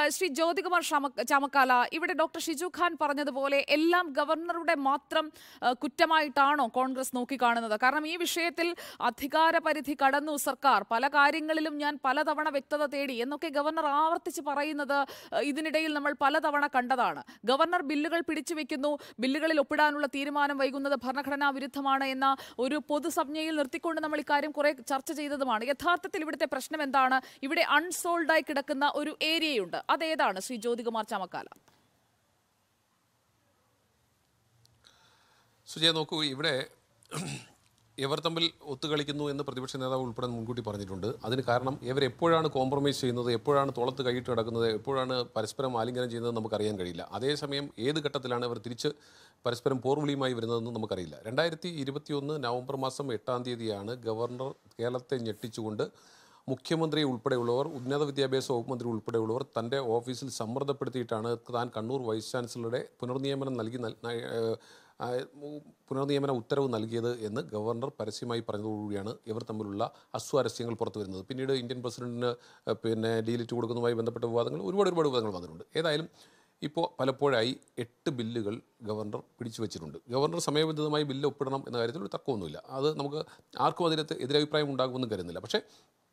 ശ്രീ ജ്യോതികുമാർ ഷമ- ചാമക്കാല ഇവിടെ ഡോക്ടർ ഷിജു ഖാൻ പറഞ്ഞതുപോലെ എല്ലാം ഗവർണറുടെ മാത്രം ആ, കുറ്റമായിട്ടാണോ കോൺഗ്രസ് നോക്കിക്കാണുന്നത് കാരണം ഈ വിഷയത്തിൽ അധികാര പരിധി കടന്നു സർക്കാർ പല കാര്യങ്ങളിലും ഞാൻ പലതവണ വ്യക്തത തേടി എന്നൊക്കെ ഗവർണർ ആവർത്തിച്ച് പറയുന്നത് ആ, ഇതിനിടയിൽ നമ്മൾ പലതവണ കണ്ടതാണ് ഗവർണർ ബില്ലുകൾ പിടിച്ചു വെക്കുന്നു ബില്ലുകളിൽ ഒപ്പിടാനുള്ള തീരുമാനം വൈകുന്നത് ഭരണഘടനാ വിരുദ്ധമാണ് എന്ന ഒരു പൊതുസംജ്ഞയിൽ നിർത്തിക്കൊണ്ട് നമ്മൾ ഇക്കാര്യം കുറെ ചർച്ച ചെയ്തതുമാണ് യഥാർത്ഥത്തിൽ ഇവിടുത്തെ പ്രശ്നം എന്താണ് ഇവിടെ അൺസോൾഡ് ആയി കിടക്കുന്ന ഒരു ഏരിയയുണ്ട് അതേതാണ് ശ്രീ ജ്യോതികുമാർ ചാമക്കാല സുജയ നോക്കൂ ഇവിടെ ഇവർ തമ്മിൽ ഒത്തുകളിക്കുന്നു എന്ന് പ്രതിപക്ഷ നേതാവ് ഉൾപ്പെടെ മുൻകൂട്ടി പറഞ്ഞിട്ടുണ്ട് അതിന് കാരണം ഇവർ എപ്പോഴാണ് കോംപ്രമൈസ് ചെയ്യുന്നത് എപ്പോഴാണ് തോളത്ത് കൈയിട്ട് കിടക്കുന്നത് എപ്പോഴാണ് പരസ്പരം ആലിംഗനം ചെയ്യുന്നത് നമുക്കറിയാൻ കഴിയില്ല അതേസമയം ഏത് ഘട്ടത്തിലാണ് ഇവർ തിരിച്ച് പരസ്പരം പോർവിളിയുമായി വരുന്നതെന്ന് നമുക്കറിയില്ല രണ്ടായിരത്തി ഇരുപത്തിയൊന്ന് നവംബർ മാസം എട്ടാം തീയതിയാണ് ഗവർണർ കേരളത്തെ ഞെട്ടിച്ചുകൊണ്ട് മുഖ്യമന്ത്രി ഉൾപ്പെടെയുള്ളവർ ഉന്നത വിദ്യാഭ്യാസ വകുപ്പ് മന്ത്രി ഉൾപ്പെടെയുള്ളവർ തൻ്റെ ഓഫീസിൽ സമ്മർദ്ദപ്പെടുത്തിയിട്ടാണ് താൻ കണ്ണൂർ വൈസ് ചാൻസലറുടെ പുനർനിയമനം നൽകി നൽ- ന- ഏഹ് ആ, ഉ- പുനർനിയമന ഉത്തരവ് നൽകിയത് എന്ന് ഗവർണർ പരസ്യമായി പറഞ്ഞതോടുകൂടിയാണ് ഇവർ തമ്മിലുള്ള അസ്വാരസ്യങ്ങൾ പുറത്തു വരുന്നത് പിന്നീട് ഇന്ത്യൻ പ്രസിഡന്റിന് ഏഹ് പിന്നെ ഡീലിറ്റ് കൊടുക്കുന്നതുമായി ബന്ധപ്പെട്ട വിവാദങ്ങൾ ഒരുപാട് ഒരുപാട് വിവാദങ്ങൾ വന്നിട്ടുണ്ട് ഏതായാലും ഇപ്പോൾ പലപ്പോഴായി എട്ട് ബില്ലുകൾ ഗവർണർ പിടിച്ചു വെച്ചിട്ടുണ്ട് ഗവർണർ സമയബന്ധിതമായി ബില്ല് ഒപ്പിടണം എന്ന കാര്യത്തിൽ ഒരു തർക്കമൊന്നുമില്ല അത് നമുക്ക് ആർക്കും അതിനകത്ത് എതിരഭിപ്രായം ഉണ്ടാകുമെന്നും കരുതുന്നില്ല പക്ഷേ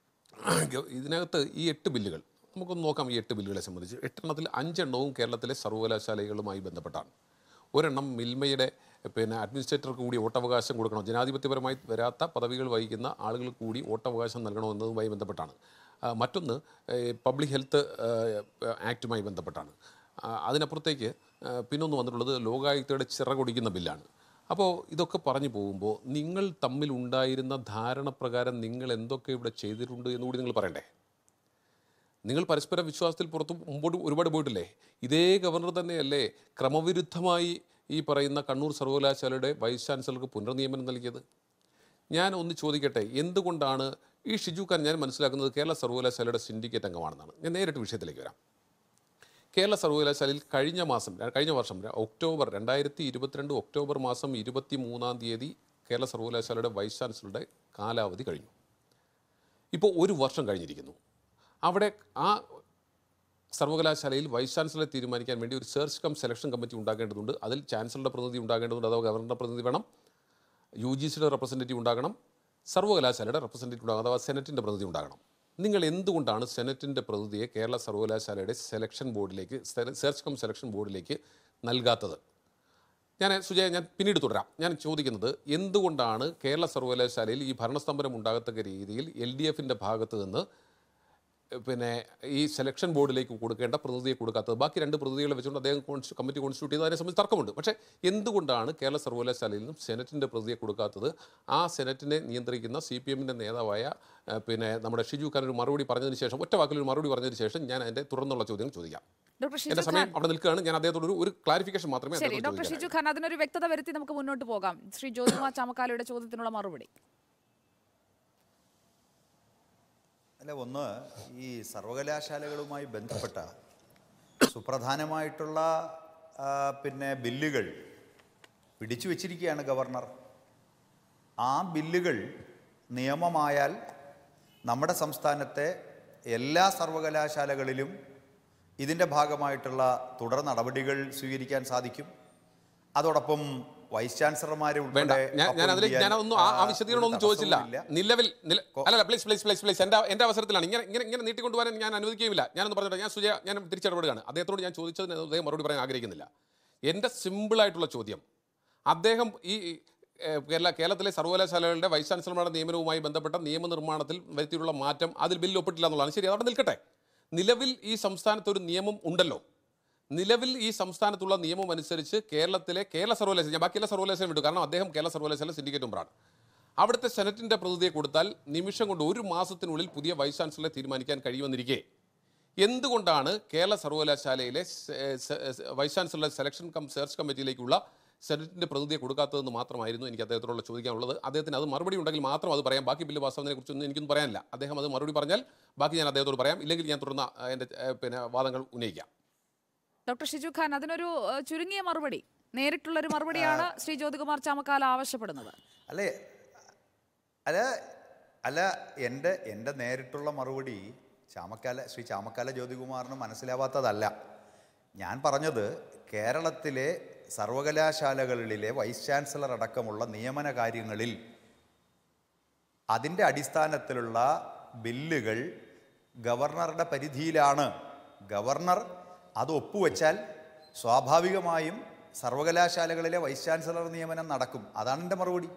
ഗ- ഇതിനകത്ത് ഈ എട്ട് ബില്ലുകൾ നമുക്കൊന്ന് നോക്കാം ഈ എട്ട് ബില്ലുകളെ സംബന്ധിച്ച് എട്ടെണ്ണത്തിൽ അഞ്ചെണ്ണവും കേരളത്തിലെ സർവകലാശാലകളുമായി ബന്ധപ്പെട്ടാണ് ഒരെണ്ണം മിൽമയുടെ പിന്നെ അഡ്മിനിസ്ട്രേറ്റർക്ക് കൂടി വോട്ടവകാശം കൊടുക്കണം ജനാധിപത്യപരമായി വരാത്ത പദവികൾ വഹിക്കുന്ന ആളുകൾക്ക് കൂടി വോട്ടവകാശം നൽകണമെന്നതുമായി ബന്ധപ്പെട്ടാണ് ആ, മറ്റൊന്ന് ഏഹ്, പബ്ലിക് ഹെൽത്ത് ഏഹ്, ആക്റ്റുമായി ബന്ധപ്പെട്ടാണ് ആ, അതിനപ്പുറത്തേക്ക് ആ, പിന്നൊന്ന് വന്നിട്ടുള്ളത് ലോകായുക്തയുടെ ചിറകൊടിക്കുന്ന ബില്ലാണ് അപ്പോൾ ഇതൊക്കെ പറഞ്ഞു പോകുമ്പോൾ നിങ്ങൾ തമ്മിൽ ഉണ്ടായിരുന്ന ധാരണ പ്രകാരം നിങ്ങൾ എന്തൊക്കെ ഇവിടെ ചെയ്തിട്ടുണ്ട് എന്നുകൂടി നിങ്ങൾ പറയണ്ടേ നിങ്ങൾ പരസ്പര വിശ്വാസത്തിൽ പുറത്ത് മുമ്പോട്ട് ഒരുപാട് പോയിട്ടില്ലേ ഇതേ ഗവർണർ തന്നെയല്ലേ ക്രമവിരുദ്ധമായി ഈ പറയുന്ന കണ്ണൂർ സർവകലാശാലയുടെ വൈസ് ചാൻസലർക്ക് പുനർനിയമനം നൽകിയത് ഞാൻ ഒന്ന് ചോദിക്കട്ടെ എന്തുകൊണ്ടാണ് ഈ ഷിജു ഖാൻ ഞാൻ മനസ്സിലാക്കുന്നത് കേരള സർവകലാശാലയുടെ സിൻഡിക്കേറ്റ് അംഗമാണെന്നാണ് ഞാൻ നേരിട്ട് വിഷയത്തിലേക്ക് വരാം കേരള സർവകലാശാലയിൽ കഴിഞ്ഞ മാസം ര- കഴിഞ്ഞ വർഷം ര- ഒക്ടോബർ രണ്ടായിരത്തി ഇരുപത്തിരണ്ട് ഒക്ടോബർ മാസം ഇരുപത്തി മൂന്നാം തീയതി കേരള സർവകലാശാലയുടെ വൈസ് ചാൻസലറുടെ കാലാവധി കഴിഞ്ഞു ഇപ്പോൾ ഒരു വർഷം കഴിഞ്ഞിരിക്കുന്നു അവിടെ ആ സർവകലാശാലയിൽ വൈസ് ചാൻസലറെ തീരുമാനിക്കാൻ വേണ്ടി ഒരു സെർച്ച് കം സെലക്ഷൻ കമ്മിറ്റി ഉണ്ടാക്കേണ്ടതുണ്ട് അതിൽ ചാൻസലറുടെ പ്രതിനിധി ഉണ്ടാകേണ്ടതുണ്ട് അഥവാ ഗവർണറുടെ പ്രതിനിധി വേണം യു ജി സിയുടെ റെപ്രസെൻറ്റേറ്റീവ് ഉണ്ടാകണം സർവകലാശാലയുടെ റെപ്രസെൻറ്റേറ്റീവ് ഉണ്ടാകണം അഥവാ സെനറ്റിൻ്റെ പ്രതിനിധി ഉണ്ടാകണം നിങ്ങൾ എന്തുകൊണ്ടാണ് സെനറ്റിൻ്റെ പ്രതിനിധിയെ കേരള സർവകലാശാലയുടെ സെലക്ഷൻ ബോർഡിലേക്ക് സെർച്ച് കം സെലക്ഷൻ ബോർഡിലേക്ക് നൽകാത്തത് ഞാൻ സുജയ ഞാൻ പിന്നീട് തുടരാം ഞാൻ ചോദിക്കുന്നത് എന്തുകൊണ്ടാണ് കേരള സർവകലാശാലയിൽ ഈ ഭരണസ്തംഭനം ഉണ്ടാകത്തക്ക രീതിയിൽ എൽ ഡി എഫിൻ്റെ ഭാഗത്ത് നിന്ന് പിന്നെ ഈ സെലക്ഷൻ ബോർഡിലേക്ക് കൊടുക്കേണ്ട പ്രതിനിധിയെ കൊടുക്കാത്തത് ബാക്കി രണ്ട് പ്രതിനിധികളെ വെച്ചുകൊണ്ട് അദ്ദേഹം കോൺസ് കമ്മിറ്റി കോൺസ്റ്റിറ്റ്യൂട്ട് ചെയ്ത് അതിനെ സംബന്ധിച്ച് തർക്കമുണ്ട് പക്ഷേ എന്തുകൊണ്ടാണ് കേരള സർവകലാശാലയിൽ നിന്നും സെനറ്റിൻ്റെ പ്രതിനിധിയെ കൊടുക്കാത്തത് ആ സെനറ്റിനെ നിയന്ത്രിക്കുന്ന സി പി എമ്മിൻ്റെ നേതാവായ ആ, പിന്നെ നമ്മുടെ ഷിജു ഖാൻ ഒരു മറുപടി പറഞ്ഞതിന് ശേഷം ഒറ്റ വാക്കിൽ ഒരു മറുപടി പറഞ്ഞതിന് ശേഷം ഞാൻ അതിൻ്റെ തുടർന്നുള്ള ചോദ്യങ്ങൾ ചോദിക്കാം ഡോക്ടർ എൻ്റെ ഷിജു സമയം ഖാൻ അവിടെ നിൽക്കുകയാണ് ഞാൻ അദ്ദേഹത്തോട് ഒരു ഒരു ക്ലാരിഫിക്കേഷൻ മാത്രമേ ശരി അദ്ദേഹത്തോട് ഡോക്ടർ ചോദിക്കാനായി ഷിജു ഖാൻ അതിനൊരു വ്യക്തത വരുത്തി നമുക്ക് മുന്നോട്ട് പോകാം ശ്രീ ജ്യോതികുമാർ ചാമക്കാലയുടെ ചോദ്യത്തിനുള്ള മറുപടി അല്ല ഒന്ന് ഈ സർവകലാശാലകളുമായി ബന്ധപ്പെട്ട സുപ്രധാനമായിട്ടുള്ള ആ, പിന്നെ ബില്ലുകൾ പിടിച്ചു വച്ചിരിക്കുകയാണ് ഗവർണർ ആ ബില്ലുകൾ നിയമമായാൽ നമ്മുടെ സംസ്ഥാനത്തെ എല്ലാ സർവകലാശാലകളിലും ഇതിൻ്റെ ഭാഗമായിട്ടുള്ള തുടർ നടപടികൾ സ്വീകരിക്കാൻ സാധിക്കും അതോടൊപ്പം വൈസ് ചാൻസലർമാരെ വേണ്ട ഉൾപ്പെടെ ഞാൻ ഞാൻ appoint അതിൽ ചെയ്യാൻ, ഞാൻ ഒന്നും ആ ആ ആ, വിശദീകരണം ഒന്നും ഒരു ചോദിച്ചില്ല തടസ്സവുമില്ല. നിലവിൽ നില- അല്ലല്ല പ്ലീസ് പ്ലീസ് പ്ലീസ് പ്ലീസ് എൻ്റെ എൻ്റെ അവസരത്തിലാണ് ഇങ്ങനെ ഇങ്ങനെ ഇങ്ങനെ നീട്ടിക്കൊണ്ടുപോകാൻ ഞാൻ അനുവദിക്കുകയില്ല ഞാനൊന്ന് പറഞ്ഞിട്ട് ഞാൻ സുജയ ഞാൻ തിരിച്ചിടപെടുകയാണ് അദ്ദേഹത്തോട് ഞാൻ ചോദിച്ചതിന് അദ്ദേഹം മറുപടി പറയാൻ ആഗ്രഹിക്കുന്നില്ല എൻ്റെ സിമ്പിളായിട്ടുള്ള ചോദ്യം അദ്ദേഹം ഈ ഈ, ഏഹ്, കേരള കേരളത്തിലെ സർവകലാശാലകളുടെ വൈസ് ചാൻസലർമാരുടെ നിയമനവുമായി ബന്ധപ്പെട്ട നിയമനിർമ്മാണത്തിൽ വരുത്തിയിട്ടുള്ള മാറ്റം അതിൽ ബില്ല് ഒപ്പിട്ടില്ല എന്നുള്ളതാണ് ശരി അതവിടെ നിൽക്കട്ടെ നിലവിൽ ഈ സംസ്ഥാനത്ത് ഒരു നിയമം ഉണ്ടല്ലോ നിലവിൽ ഈ സംസ്ഥാനത്തുള്ള നിയമം അനുസരിച്ച് കേരളത്തിലെ കേരള സർവകലാശാല ഞാൻ ബാക്കിയുള്ള സർവകലാശാല വിട്ടു കാരണം അദ്ദേഹം കേരള സർവകലാശാല സിൻഡിക്കേറ്റ് മെമ്പറാണ് അവിടുത്തെ സെനറ്റിൻ്റെ പ്രതിനിധിയെ കൊടുത്താൽ നിമിഷം കൊണ്ട് ഒരു മാസത്തിനുള്ളിൽ പുതിയ വൈസ് ചാൻസലറെ തീരുമാനിക്കാൻ കഴിയുമെന്നിരിക്കെ എന്തുകൊണ്ടാണ് കേരള സർവകലാശാലയിലെ സെ- സെ- വൈസ് ചാൻസലറുടെ സെലക്ഷൻ കം സെർച്ച് കമ്മിറ്റിയിലേക്കുള്ള സെനറ്റിൻ്റെ പ്രതിനിധിയെ കൊടുക്കാത്തതെന്ന് മാത്രമായിരുന്നു എനിക്ക് അദ്ദേഹത്തോടുള്ള ചോദിക്കാനുള്ളത് അദ്ദേഹത്തിന് അത് മറുപടി ഉണ്ടെങ്കിൽ മാത്രം അത് പറയാം ബാക്കി ബില്ല് പാസ്സാവുന്നതിനെ കുറിച്ചൊന്നും എനിക്കൊന്നും പറയാനില്ല അദ്ദേഹം അത് മറുപടി പറഞ്ഞാൽ ബാക്കി ഞാൻ അദ്ദേഹത്തോട് പറയാം ഇല്ലെങ്കിൽ ഞാൻ തുടർന്ന ആ, എൻ്റെ ഏ, പിന്നെ വാദങ്ങൾ ഉന്നയിക്കാം ഡോക്ടർ ഷിജു ഖാൻ അതിനൊരു ഏഹ്, ചുരുങ്ങിയ മറുപടി നേരിട്ടുള്ള ഒരു മറുപടിയാണ് ശ്രീ ജ്യോതികുമാർ ചാമക്കാല ആവശ്യപ്പെടുന്നത് അല്ലേ അല്ല അല്ല എൻ്റെ എൻ്റെ നേരിട്ടുള്ള മറുപടി ചാമക്കാല ശ്രീ ചാമക്കാല ജ്യോതികുമാറിന് മനസ്സിലാവാത്തതല്ല ഞാൻ പറഞ്ഞത് കേരളത്തിലെ സർവകലാശാലകളിലെ വൈസ് ചാൻസലർ അടക്കമുള്ള നിയമന കാര്യങ്ങളിൽ അതിൻ്റെ അടിസ്ഥാനത്തിലുള്ള ബില്ലുകൾ ഗവർണറുടെ പരിധിയിലാണ് ഗവർണർ അത് ഒപ്പുവെച്ചാൽ സ്വാഭാവികമായും സർവകലാശാലകളിലെ വൈസ് ചാൻസലർ നിയമനം നടക്കും അതാണ് എൻ്റെ മറുപടി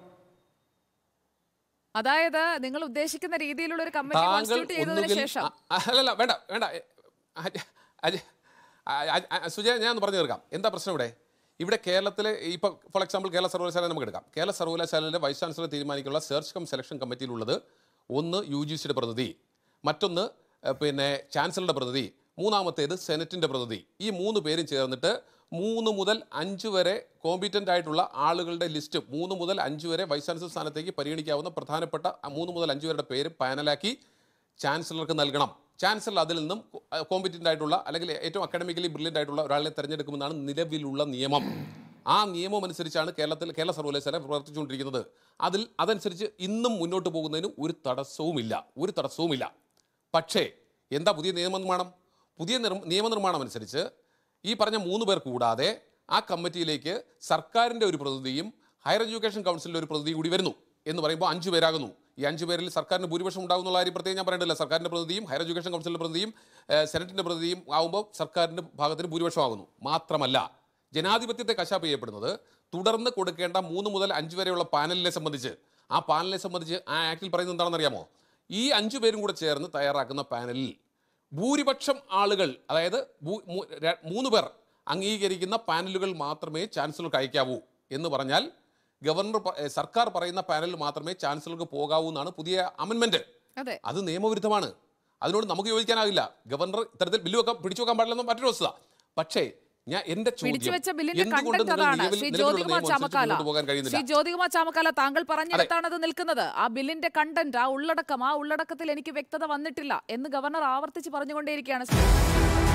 അതായത് നിങ്ങൾ ഉദ്ദേശിക്കുന്ന രീതിയിലുള്ള ഒരു കമ്മിറ്റി താങ്കൾ കോൺസ്റ്റിറ്റ്യൂട്ട് ചെയ്തതിനു ഒന്നുകിൽ ശേഷം അ- അല്ലല്ല വേണ്ട വേണ്ട എ, അജ- അജ- അ- അ- അ- സുജയ ഞാൻ ഒന്ന് പറഞ്ഞു തീർക്കാം എന്താ പ്രശ്നം ഇവിടെ ഇവിടെ കേരളത്തിലെ ഇപ്പൊ ഫോർ എക്സാമ്പിൾ കേരള സർവകലാശാല നമുക്ക് എടുക്കാം കേരള സർവകലാശാലയിലെ വൈസ് ചാൻസലർ തീരുമാനിക്കാനുള്ള സെർച്ച് കം സെലക്ഷൻ കമ്മിറ്റിയിലുള്ളത് ഒന്ന് യു ജി സിയുടെ പ്രതിനിധി മറ്റൊന്ന് എ, പിന്നെ ചാൻസലറുടെ പ്രതിനിധി മൂന്നാമത്തേത് സെനറ്റിന്റെ പ്രതിനിധി ഈ മൂന്ന് പേരും ചേർന്നിട്ട് മൂന്ന് മുതൽ അഞ്ച് വരെ കോമ്പീറ്റൻ്റ് ആയിട്ടുള്ള ആളുകളുടെ ലിസ്റ്റ് മൂന്ന് മുതൽ അഞ്ച് വരെ വൈസ് ചാൻസലർ സ്ഥാനത്തേക്ക് പരിഗണിക്കാവുന്ന പ്രധാനപ്പെട്ട ആ മൂന്ന് മുതൽ അഞ്ച് പേരുടെ പേര് പാനലാക്കി ചാൻസലർക്ക് നൽകണം ചാൻസലർ അതിൽ നിന്നും കോമ്പറ്റൻ്റ് ആയിട്ടുള്ള അല്ലെങ്കിൽ ഏറ്റവും അക്കാഡമിക്കലി ബ്രില്യൻ്റ് ആയിട്ടുള്ള ഒരാളെ തിരഞ്ഞെടുക്കുമെന്നാണ് നിലവിലുള്ള നിയമം ആ നിയമം അനുസരിച്ചാണ് കേരളത്തിൽ കേരള സർവകലാശാല പ്രവർത്തിച്ചുകൊണ്ടിരിക്കുന്നത് അതിൽ അതനുസരിച്ച് ഇന്നും മുന്നോട്ട് പോകുന്നതിന് ഒരു തടസ്സവുമില്ല ഒരു തടസ്സവുമില്ല പക്ഷേ എന്താ പുതിയ നിയമനിർമ്മാണം പുതിയ നിർ- നിയമനിർമ്മാണം അനുസരിച്ച് ഈ പറഞ്ഞ മൂന്ന് പേർ കൂടാതെ ആ കമ്മിറ്റിയിലേക്ക് സർക്കാരിൻ്റെ ഒരു പ്രതിനിധിയും ഹയർ എഡ്യൂക്കേഷൻ കൗൺസിലിൻ്റെ ഒരു പ്രതിനിധി കൂടി വരുന്നു എന്ന് പറയുമ്പോൾ അഞ്ച് പേരാകുന്നു ഈ അഞ്ച് പേരിൽ സർക്കാരിന് ഭൂരിപക്ഷം ഉണ്ടാകുന്നുള്ള കാര്യം പ്രത്യേകം ഞാൻ പറയേണ്ടതില്ല സർക്കാരിൻ്റെ പ്രതിനിധിയും ഹയർ എഡ്യൂക്കേഷൻ കൗൺസിലിൻ്റെ പ്രതിനിധിയും ഏഹ്, സെനറ്റിൻ്റെ പ്രതിനിധിയും ആകുമ്പോൾ സർക്കാരിൻ്റെ ഭാഗത്തിന് ഭൂരിപക്ഷമാകുന്നു മാത്രമല്ല ജനാധിപത്യത്തെ കശാപ്പ് ചെയ്യപ്പെടുന്നത് തുടർന്ന് കൊടുക്കേണ്ട മൂന്ന് മുതൽ അഞ്ച് വരെയുള്ള പാനലിനെ സംബന്ധിച്ച് ആ പാനലിനെ സംബന്ധിച്ച് ആ ആക്ടിൽ പറയുന്നത് എന്താണെന്ന് അറിയാമോ ഈ അഞ്ചു പേരും കൂടെ ചേർന്ന് തയ്യാറാക്കുന്ന പാനലിൽ ഭൂരിപക്ഷം ആളുകൾ അതായത് ഭൂ- മൂ- ര- മൂന്ന് പേർ അംഗീകരിക്കുന്ന പാനലുകൾ മാത്രമേ ചാൻസലർക്ക് അയക്കാവൂ എന്ന് പറഞ്ഞാൽ ഗവർണർ പ- ഏ, സർക്കാർ പറയുന്ന പാനലിൽ മാത്രമേ ചാൻസലർക്ക് പോകാവൂ എന്നാണ് പുതിയ അമെൻമെന്റ് അതെ അത് നിയമവിരുദ്ധമാണ് അതിനോട് നമുക്ക് യോജിക്കാനാകില്ല ഗവർണർ ഇത്തരത്തിൽ ബില്ല് വെക്കാൻ പിടിച്ചു വെക്കാൻ പാടില്ലെന്ന് മറ്റൊരു വസ്തുത പക്ഷേ ഞാൻ എന്റെ പിടിച്ചുവെച്ച ചോദ്യം ബില്ലിന്റെ എന്തുകൊണ്ട് കണ്ടന്റ് നിങ്ങൾ അതാണ് നിലവിൽ- ശ്രീ നിലവിലുള്ള ജ്യോതികുമാർ നിയമം അനുസരിച്ച് ചാമക്കാല മുന്നോട്ട് പോകാൻ കഴിയുന്നില്ല ശ്രീ ജ്യോതികുമാർ ചാമക്കാല താങ്കൾ പറഞ്ഞിടത്താണ് അത് നിൽക്കുന്നത് ആ ബില്ലിന്റെ കണ്ടന്റ് ആ ഉള്ളടക്കം ആ ഉള്ളടക്കത്തിൽ എനിക്ക് വ്യക്തത വന്നിട്ടില്ല എന്ന് ഗവർണർ ആവർത്തിച്ച് പറഞ്ഞുകൊണ്ടേയിരിക്കുകയാണ്